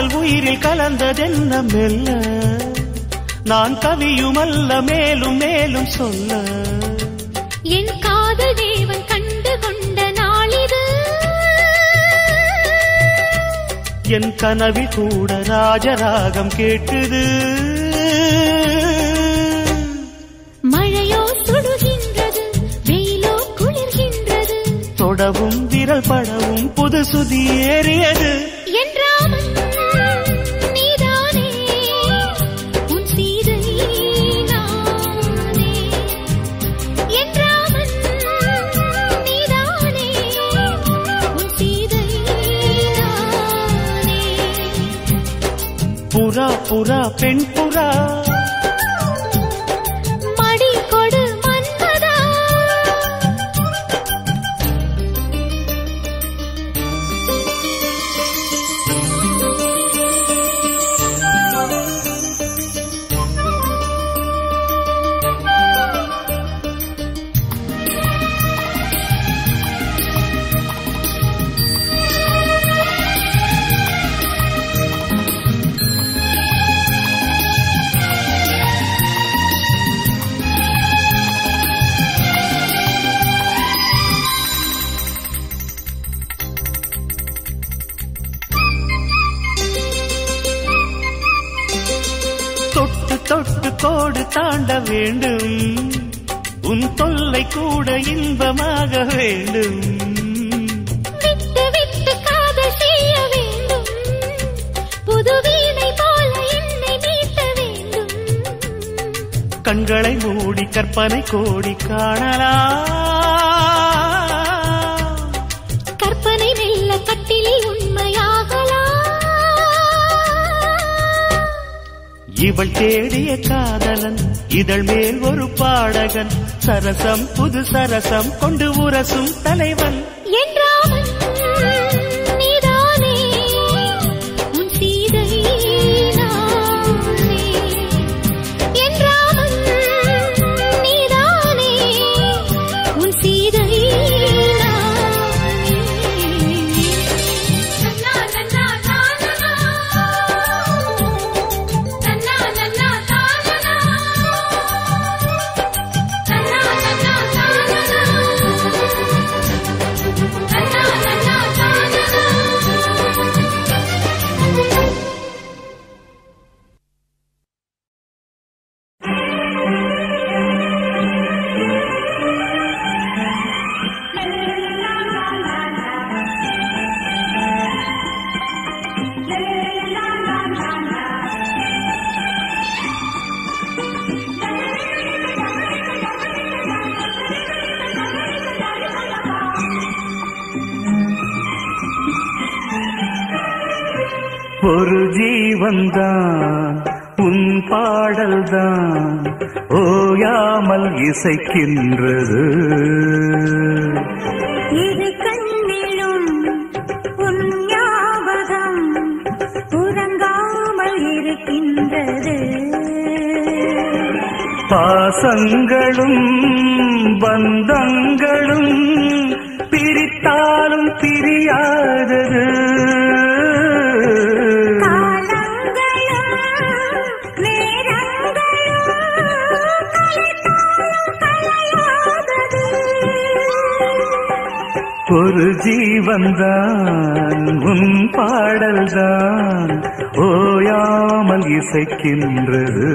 காதல் உயிரில் கலந்ததென்ன மெல்ல நான் கவியுமல்ல மேலும் மேலும் சொல்ல என் காதல் தேவன் கண்டு கொண்ட நாளிது என் கனவில் கூட ராஜராகம் கேட்டுது மழையோ சுடுகின்றது வெயிலோ குளிர்கின்றது தொடவும் விரல் படவும் புது சுதி ஏறியது என்றாலும் நீதானே உன் சீதை நானே என்றாலும் நீதானே உன் சீதை நானே புறா புறா பெண் புறா மடி கொடு மன்மதா தொட்டு தொட்டு கோடு தாண்ட வேண்டும் உன் தொல்லை கூட இன்பமாக வேண்டும் விட்டு விட்டு காதல் செய்ய வேண்டும் புது வீணை போல என்னை மீட்ட வேண்டும் கண்களை மூடி கற்பனை கோடி காணலாம் கற்பனை மெல்ல கட்டிலில் உண்மையாகலாம் இவள் தேடிய காதலன் இதழ் மேல் ஒரு பாடகன் சரசம் புது சரசம் கொண்டு உரசும் தலைவன் என்றாலும் நீதானே உன் சீதை நானே என்றாலும் நீதானே உன் சீதை நானே நன்னா நன்னா தானனா நன்னா நன்னா தானனா நன்னா நன்னா தானனா நன்னா நன்னா தானனா ஒரு ஜீவன்தான் உன் பாடல்தான் ஓயாமல் இசைக்கின்றது இரு கண்ணிலும் உன் ஞாபகம் உறங்காமல் இருக்கின்றது பாசங்களும் பந்தங்களும் பிரித்தாலும் பிரியாதது காலங்களும் நேரங்களும் கலைத்தாலும் கலையாதது ஒரு ஜீவன்தான் உன் பாடல்தான் ஓயாமல் இசைக்கின்றது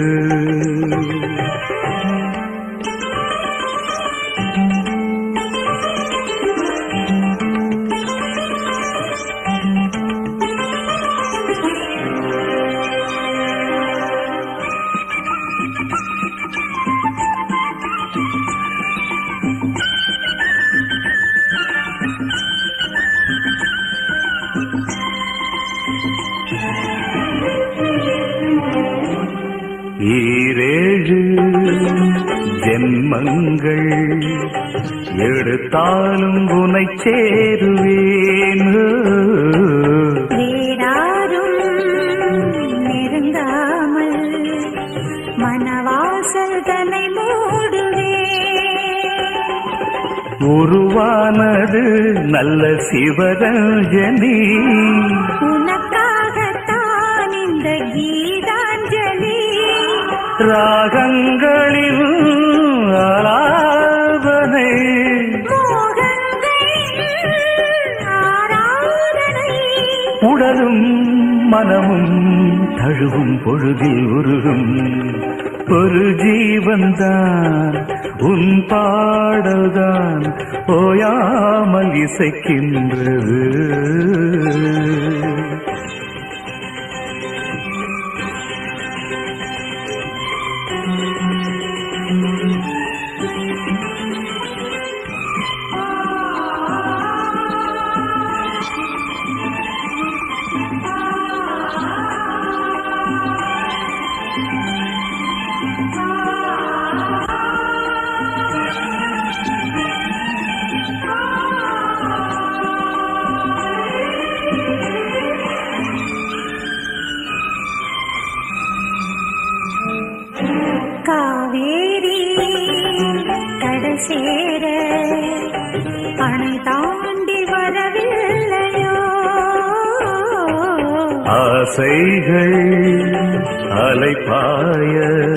ஈரேழு ஜென்மங்கள் எடுத்தாலும் உனை சேருவேன் வேறாரும் நெருங்காமல் மனவாசல் தன்னை மூடுவே உருவானது நல்ல சிவரஞ்சனி உனக்காகத்தான் ராகங்களின் ஆலாபனை மோகங்களின் ஆராதனை உடலும் மனமும் தழுவும் பொழுதில் உருகும் ஒரு ஜீவன்தான் உன் பாடல்தான் ஓயாமல் இசைக்கின்றது காவேரி கடல் சேர அணை தாண்டி வரவில்லையோ ஆசைகள் அலைப்பாய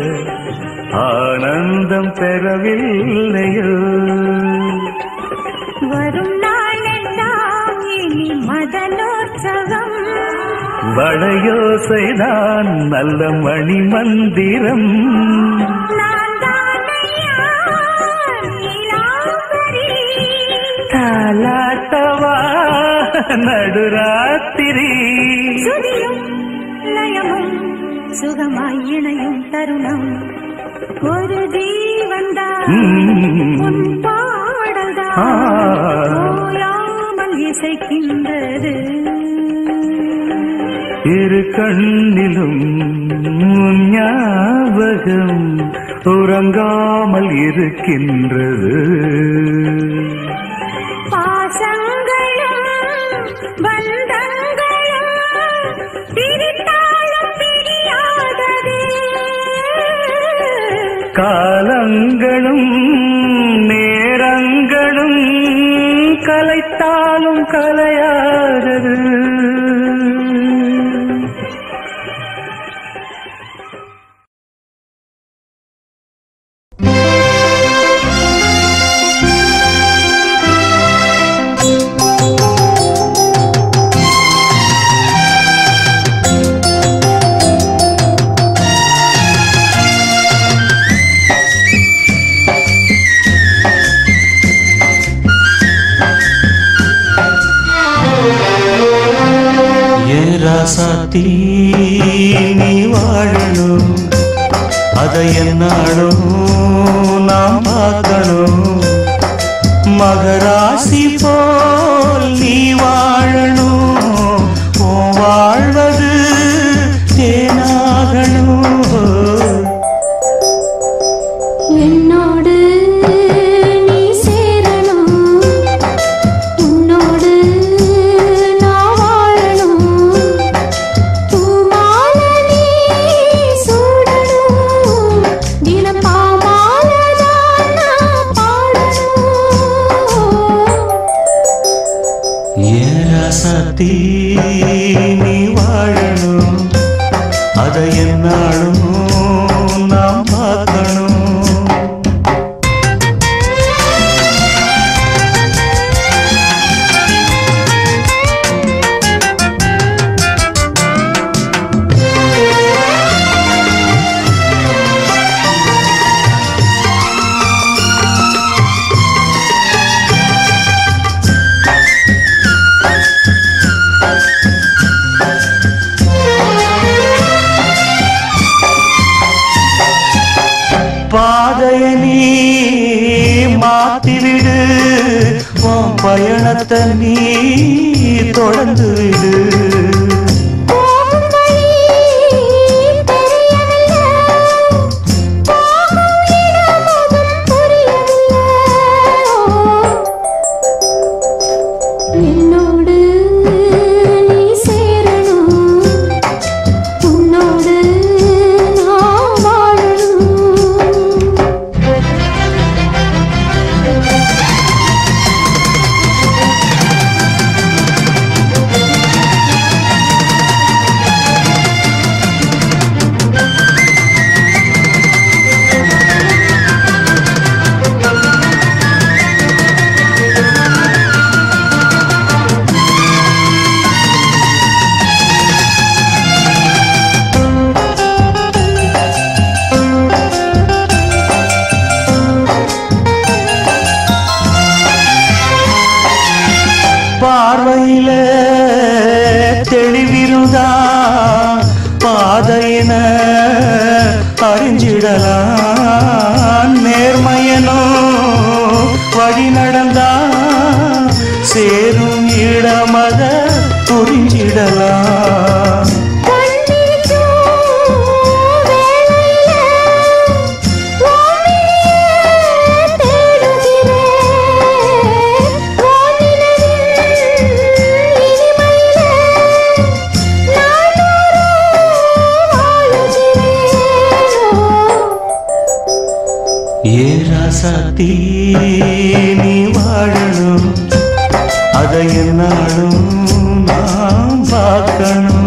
ஆனந்தம் பெறவில்லையோ வரும் நாளெல்லாம் இனி மதனோற்சவம் வளையோசைதான் நல்ல மணி மந்திரம் நான் தானையா நீலாம்பரி தாலாட்டவா நடுராத்திரி சுதியும் லயமும் சுகமாய் இணையும் தருணம் ஒரு ஜீவன்தான் ம். உன் பாடல்தான் ஆ. ஓயாமல் இசைக்கின்றது இரு கண்ணிலும் உன் ஞாபகம் உறங்காமல் இருக்கின்றது பாசங்களும் பந்தங்களும் பிரித்தாலும் பிரியாதது காலங்களும் நேரங்களும் கலைத்தாலும் கலையாதது ஏன் ராசாத்தி நீ வாழணும் அதை என்னாலும் நாம் பார்க்கணும் மகராசி போல் நீ வாழணும் உன் வாழ்வது தேனாகணும் என்னோடு நீ சேரணும் உன்னோடு நான் வாழணும் பூமாலை நீ சூடணும் தினம் பாமாலைதான் நான் பாடணும் ஏன் ராசாத்தி நீ வாழணும் அதை என்னாலும் நாம் பார்க்கணும் பாதைய நீ மாத்திவிடு உன் பயணத்தை நீ தொடர்ந்து விடு போகும் வழி தெரியவில்லை போகும் இடம் அதும் புரியவில்லை என்னோடு நீ சேரணும் உன்னோடு நான் வாழணும் ஏ புரிஞ்சிடலாம் நேர்மையனோ வழி நடந்தா சேரும் இடமத புரிஞ்சிடலாம் ஏ ராசாத்தி நீ வாழணும் அதை என்னாலும் நாம் பார்க்கணும்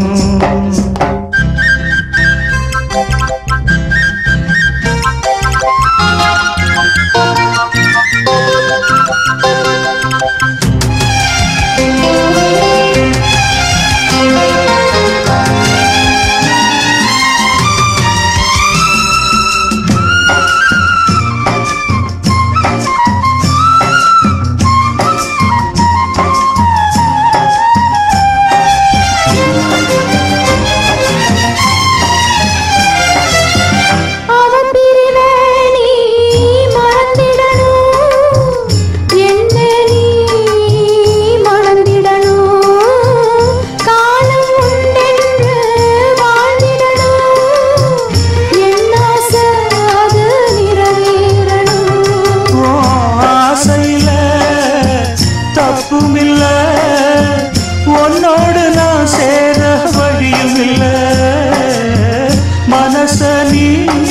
அவன் பிரிவே நீ மறந்திடணும் என்ன நீ மறந்திடணும் காலம் உண்டென்று வாழ்ந்திடணும் என் ஆசை அது நிறைவேறணும் ஓ ஆசையில தப்புமில்ல உன்னோடு நான் சேர வழியும் இல்ல மனச நீ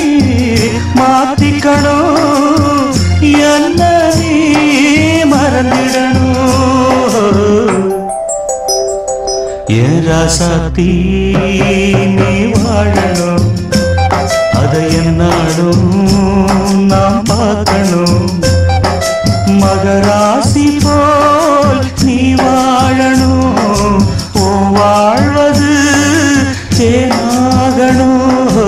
மாத்திக்கணும் என்ன நீ மறந்திடணும் ஏன் ராசாத்தி நீ வாழணும் அதை என்னாலும் நாம் பார்க்கணும் மகராசி போல் நீ வாழணும் ஓ வாழ்வது தேனாகணும்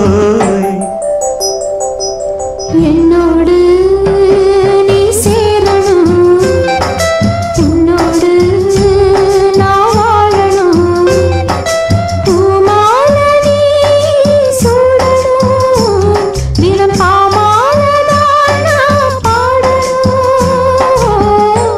என்னோடு நீ சேரணும் உன்னோடு நான் வாழணும் பூமால நீ சூடணும் தினம் பாமாலதான் நான் பாடணும்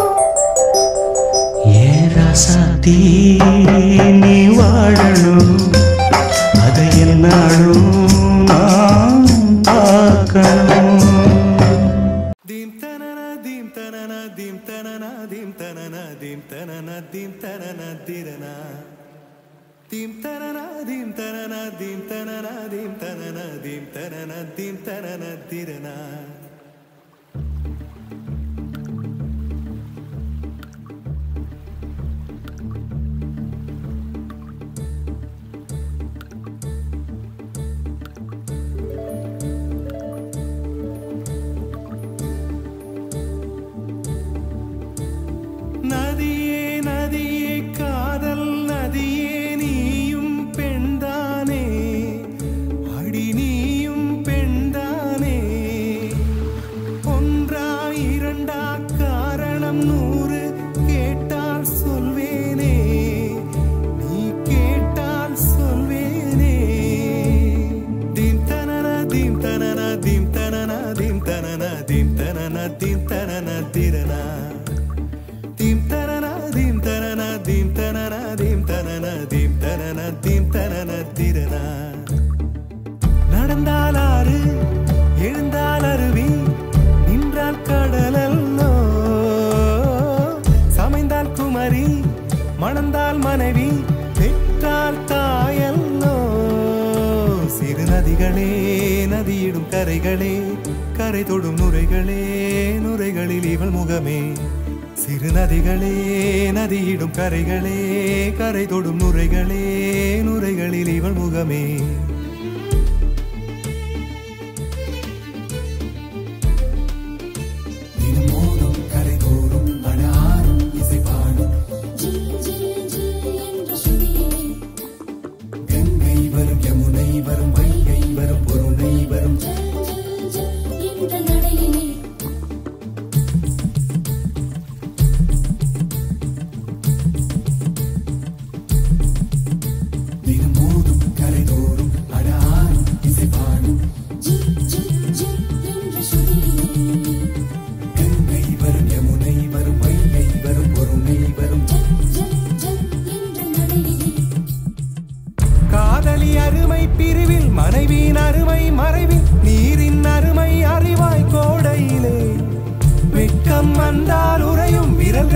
ஏ ராசாத்தி நீ வாழணும் அதை என்னாலும் நாம் பார்க்கணும் Dim tanana dim tanana dim tanana dim tanana dim tanana dim tanana dirana dim tanana dim tanana dim tanana dim tanana dim tanana dim tanana dirana நதியே நதியே காதல் நதியே நீயும் பெண்தானே அடி நீயும் பெண்தானே ஒன்றா இரண்டா காரணம் நூறு கேட்டால் சொல்வேனே நீ கேட்டால் சொல்வேனே தீம் தனன தீம் தனன தீம் தனன தீம் தனன தீம் தனன தீம் தனன திரனா தீம் தனன தீம் தனன தீம் தனன தீம் தனன தீம் தனன தீம் தனன திரனா நடந்தால் ஆறு எழுந்தால் அருவி நின்றால் கடலல்லோ சமைந்தால் குமரி மணந்தால் மனைவி பெற்றால் தாயல்லோ சிறு நதிகளே நதியிடும் கரைகளே கரை தொடும் நுரைகளே நுரைகளில் இவள் முகமே சிறு நதிகளே நதியிடும் கரைகளே கரை தொடும் நுரைகளே நுரைகளில் இவள் முகமே தினமோதும் கரைதோறும் அடாரும் இசைப்பாடும் கங்கை வரும் யமுனை வரும் வைகை வரும் பொருணை வரும் தினமோதும் கரைதோறும்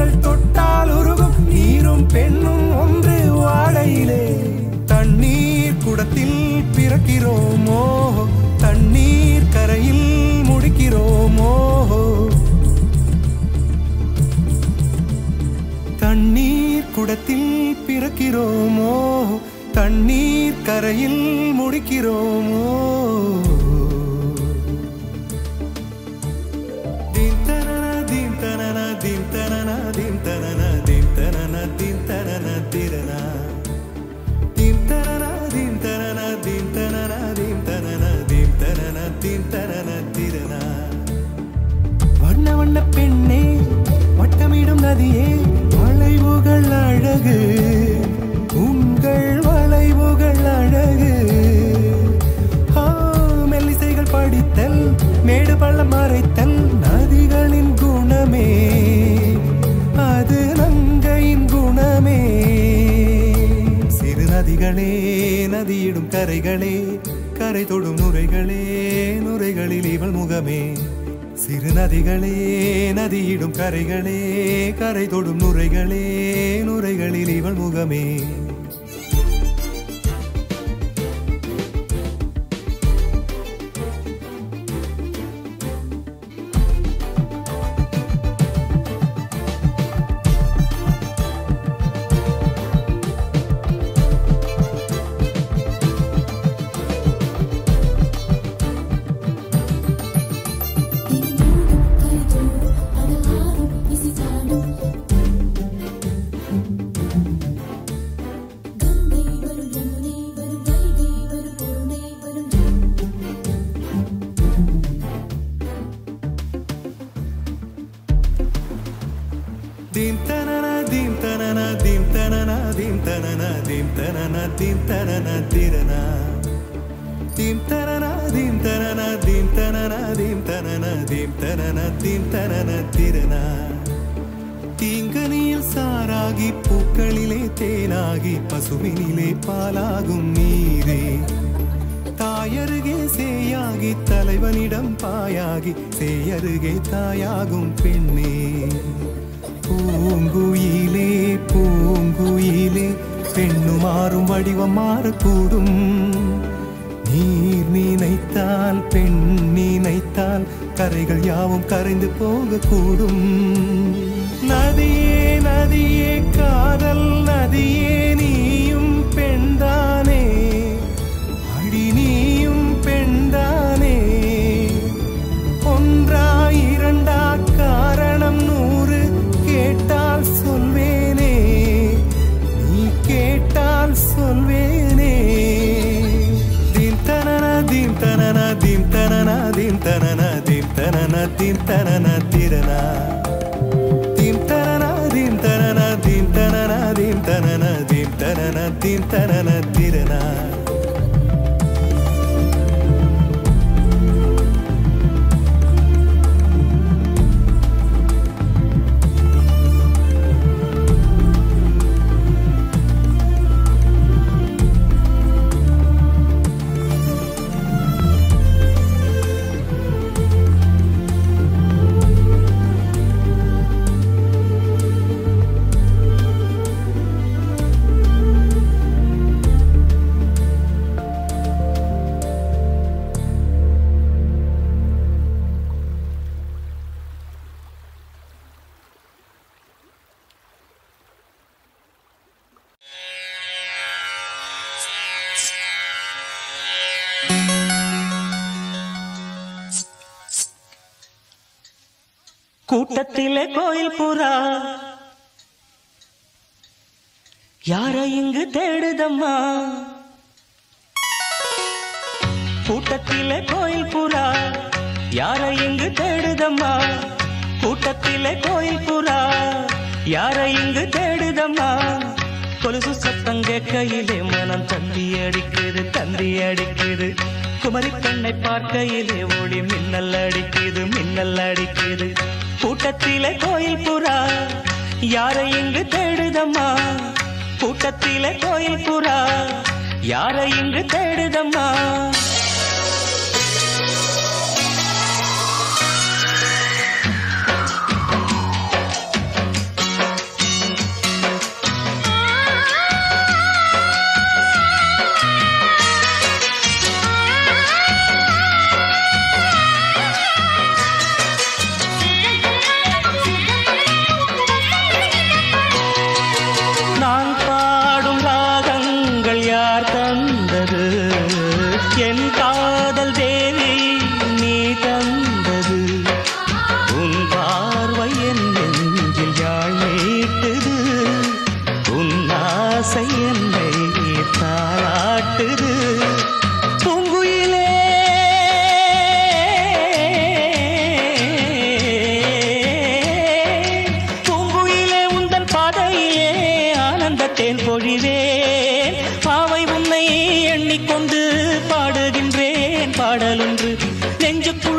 கைகள் தொட்டால் உருகும் நீரும் பெண்ணும் ஒன்று வாழையிலே தண்ணீர் குடத்தில் பிறக்கிறோமோ தண்ணீர் கரையில் முடிக்கிறோமோ தண்ணீர் குடத்தில் பிறக்கிறோமோ தண்ணீர் கரையில் முடிக்கிறோமோ தீம் தனன தீம் தனன தீம் தனன தீம் தனன தீம் தனன தீம் தனன திரனா தீம் தனன தீம் தனன தீம் தனன தீம் தனன தீம் தனன தீம் தனன திரனா வண்ண வண்ண பெண்ணே வட்டமிடும் நதியே வளைவுகள் அழகு உங்கள் வளைவுகள் அழகு ஆ, மெல்லிசைகள் படித்தல் மேடு பள்ளம் மறைத்தல் நதிகளின் குணமே அது நங்கையின் குணமே சிறு நதிகளே நதியிடும் கரைகளே கரை தொடும் நுரைகளே நுரைகளில் இவள் முகமே சிறு நதிகளே நதியிடும் கரைகளே கரை தொடும் நுரைகளே நுரைகளில் இவள் முகமே தீம் தனன தீம் தனன தீம் தனன தீம் தனன தீம் தனன தீம் தனன திரனா தீம் தனன தீம் தனன தீம் தனன தீம் தனன தீம் தனன தீம் தனன திரனா தீங்கனியில் சாராகி பூக்களிலே தேனாகி பசுவினிலே பாலாகும் நீரே தாயருகே சேயாகி தலைவனிடம் பாயாகி சேயருகே தாயாகும் பெண்ணே பூங்குயிலே பூங்குயிலே பெண்ணு மாறும் வடிவம் மாறக்கூடும் நீர் நினைத்தால் பெண் நினைத்தால் கரைகள் யாவும் கரைந்து போகக்கூடும் நதியே நதியே காதல் நதியே நீயும் பெண்தானே அடி நீயும் பெண்தானே ஒன்றா இரண்டா காரணம் நூறு கேட்டால் சொல்வேனே நீ கேட்டால் சொல்வேனே தீம் தனன தீம் தனன தீம் தனன தீம் தனன தீம் தனன தீம் தனன திரனா தீம் தனன தீம் தனன தீம் தனன தீம் தனன தீம் தனன தீம் தனன திரனா கூட்டத்திலே கோயில் புறா யார இங்கு தேடுதம்மா கூட்டத்திலே கோயில் புறா யார இங்கு தேடுதம்மா கூட்டத்திலே கோயில் புறா யார இங்கு தேடுதம்மா கொலுசு சத்தம் கேட்கையிலே மனம் தந்தி அடிக்குது தந்தி அடிக்குது குமரி பெண்ணை பார்க்கையிலே ஒளி மின்னல் அடிக்குது மின்னல் அடிக்குது கூட்டத்திலே கோயில் புறா யாரை இங்கு தேடுதம்மா கூட்டத்திலே கோயில் புறா யாரை இங்கு தேடுதம்மா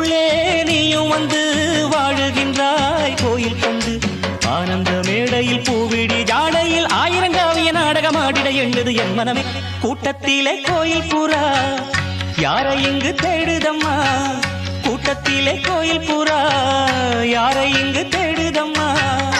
உள்ளே நீயும் வந்து வாழுகின்றாய் கோயில் கண்டு ஆனந்த மேடையில் பூவிடி ஜாடையில் ஆயிரங்காவிய நாடகமாடிட எண்ணுது என் மனமே கூட்டத்திலே கோயில் புறா யாரை இங்கு தேடுதம்மா கூட்டத்திலே கோயில் புறா யாரை இங்கு தேடுதம்மா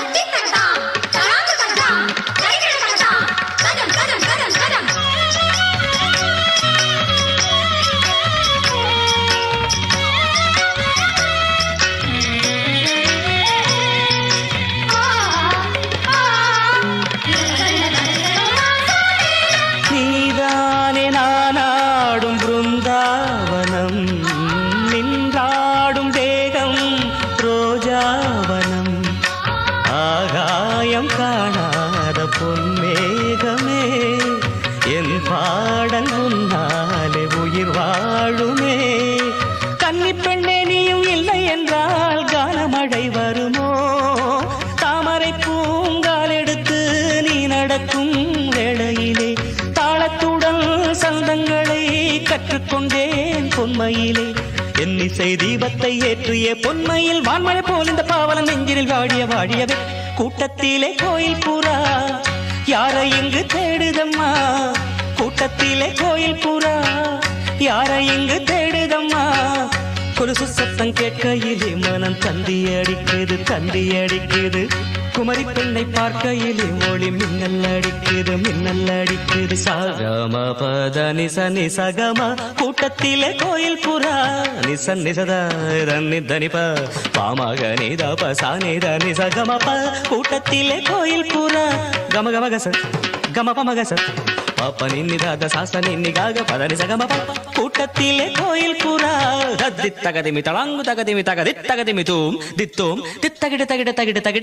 நீதானே நானாடும் பிருந்தாவனம் நின்றாடும் தேகம் ரோஜாவனம் ஆகாயம் காணாத பொன்மேகமே என் பாடல் உன்னாலே உயிர் வாழுமே கன்னி பெண்ணே நீயும் இல்லை என்றால் கானமழை வருமோ தாமரை பூங்கால் எடுத்து நீ நடக்கும் வேளையிலே தாளத்துடன் சந்தங்களை கற்றுக்கொண்டேன் பொன்மையிலே என் இசை தீபத்தை ஏற்றிய பொன்மையில் வான்மழை போல் இந்த பாவலன் நெஞ்சினில் வாடிய வாடியவே கூட்டத்திலே கோயில் புறா யாரை இங்கு தேடுதம்மா கூட்டத்திலே கோயில் புறா யாரை இங்கு தேடுதம்மா கொலுசு சத்தம் கேட்கையிலே மனம் தந்தி அடிக்குது தந்தி அடிக்குது குமரி பெண்ணை பார்க்கையிலே ஒளி மின்னல் அடிக்குது மின்னல் அடிக்குது சகம பத நிச நிசகம கூட்டத்திலே கோயில் புறா நிச நிசத தனி தனிப பாமாக நித பசா நித நிசகம ப கூட்டத்திலே கோயில் புறா கம கம கச கம பம கச பாப்ப நின்னிதாத சாச நின்னிகாக பதனி சகம ப கூட்டத்திலே கோயில் புறா தத்தி தகதிமி தளாங்கு தகதிமி தகதி தகதிமி தூம் தித்தோம் தித்தகிட தகிட தகிட தகிட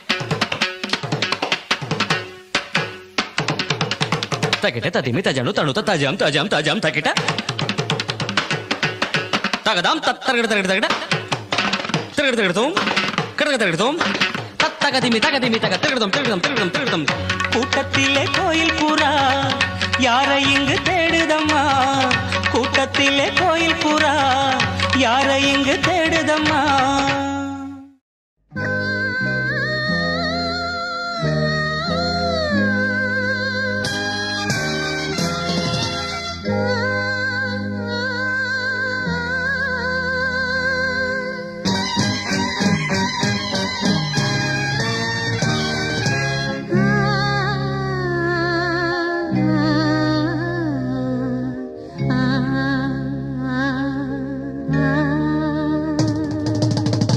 తగిట తదిమి తజను తను తజం తజం తజం తగిట తగదాం తత్తరగడ తగడ తగడ తిరగడ తిరగడతాం కడగ తిరగడతాం தத்தகதிமி தகதிமி தக திருடம் திருடம் திருடம் திருடம் கூட்டத்திலே கோயில் புறா யாரை இங்கு தேடுதம்மா கூட்டத்திலே கோயில் புறா யாரை இங்கு தேடுதம்மா ஆ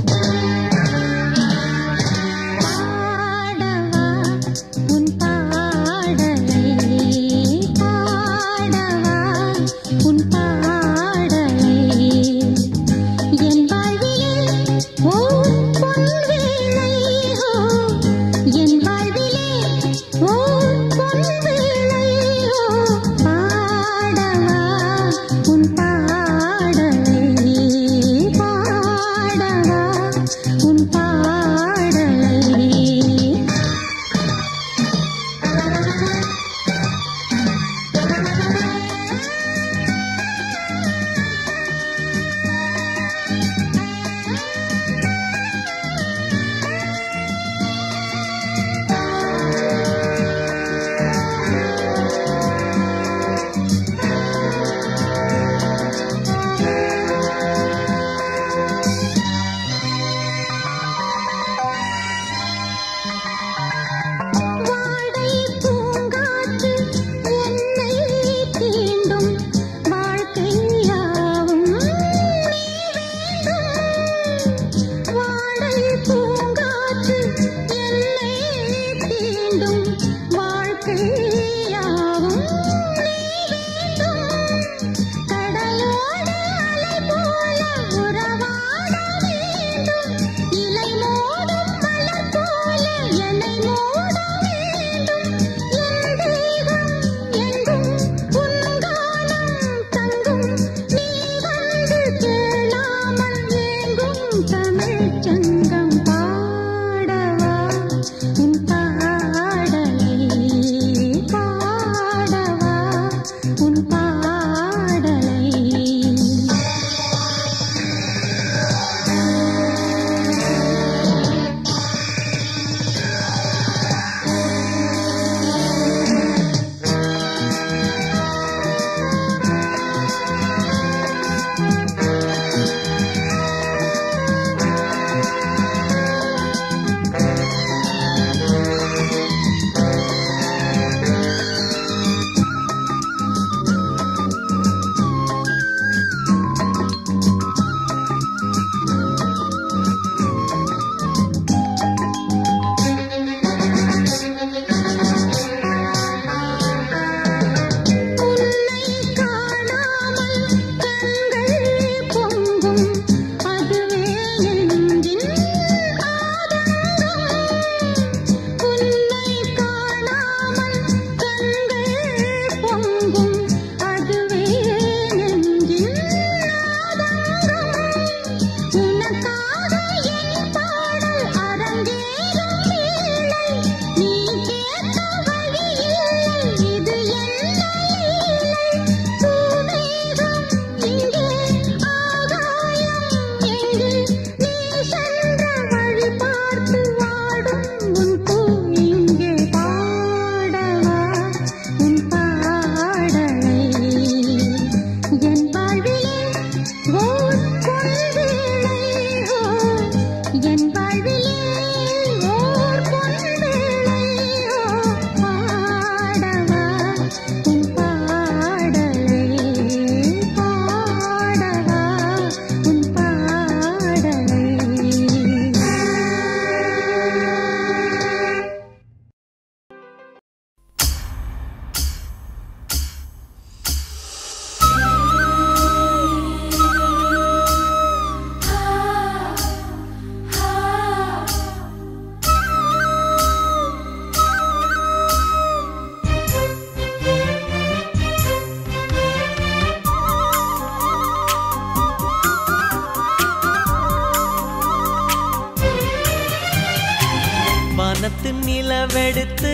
நிலவெடுத்து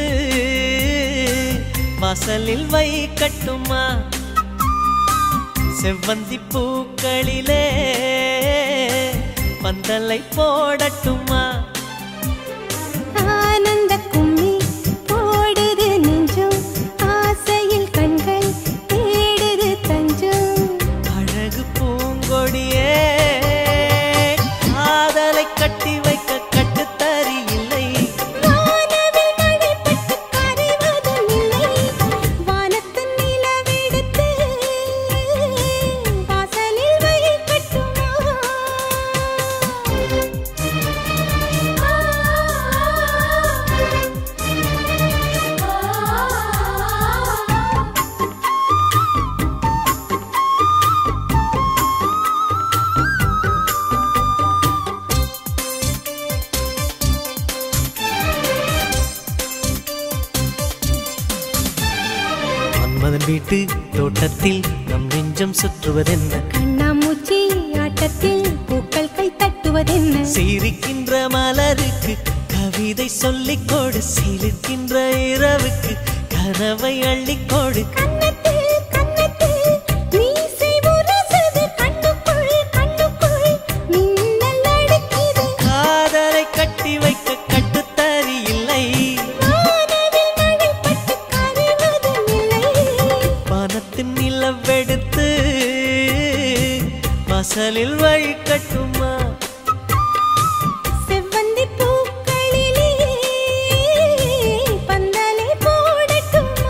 வாசலில் வை கட்டுமா செவ்வந்தி பூக்களிலே பந்தலை போடட்டுமா ஆனந்த கும்மி போடுது நெஞ்சம் ஆசையில் கண்கள் தேடுது தஞ்சம் அழகு பூங்கொடியே காதலை கட்டி வைக்க கட்டுத்தறி இல்லை வானவில் மழைப்பட்டு கரைவதும் இல்லை வானத்தின் நிலவெடுத்து வாசலில் வை கட்டுமா மன்மதன் வீட்டு தோட்டத்தில் நம் நெஞ்சம் சுற்றுவதென்ன கண்ணாமூச்சி ஆட்டத்தில் பூக்கள் கை தட்டுவதென்ன சிரிக்கின்ற மலருக்கு கவிதை சொல்லிக் கொடு சிலிர்க்கின்ற இரவுக்கு கனவை அள்ளிக்கொடு கன்னத்தில் கன்னத்தில் மீசை முரசுது கண்ணுக்குள் கண்ணுக்குள் மின்னல் அடிக்குது காதலை கட்டி வைக்க கட்டுத்தறி இல்லை வானவில் மழைப்பட்டு கரைவதும் இல்லை வானத்தின் நிலவெடுத்து வாசலில் வழி கட்டுமா செவ்வந்தி பூக்களிலே பந்தலை போடட்டுமா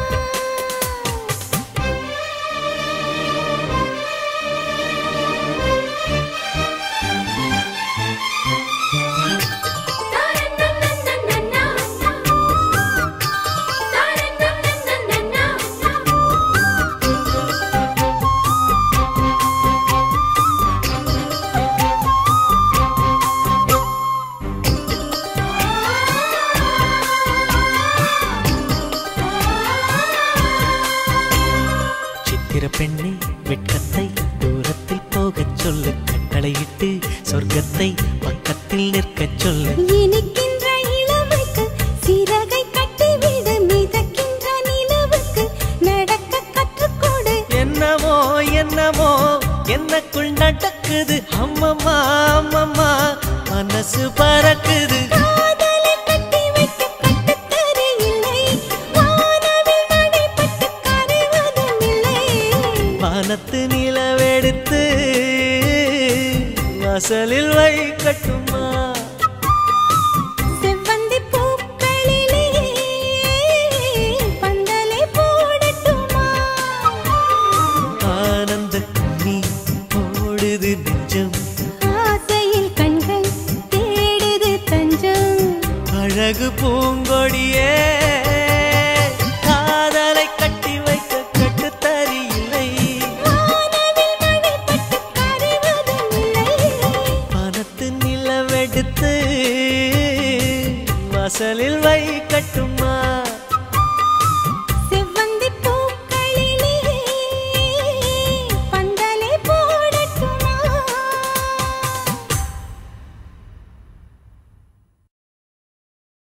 சித்திர பெண்ணே வெட்கத்தை தூரத்தில் போகச் சொல்லு கட்டளையிட்டு சொர்க்கத்தை பக்கத்தில் நிற்கச் சொல்லு இனிக்கின்ற இளமைக்கு சிறகை கட்டிவிடு மிதக்கின்ற நிலவுக்கு நடக்க கற்றுக்கொடு என்னமோ என்னமோ என்னக்குள் நடக்குது அம்மம்மா அம்மம்மா மனசு பறக்குது காதலை கட்டி வைக்க கட்டுத்தறி இல்லை வானவில் மழைப்பட்டு கரைவதும் இல்லை வானத்து நிலவெடுத்து வாசலில் வை கட்டுமா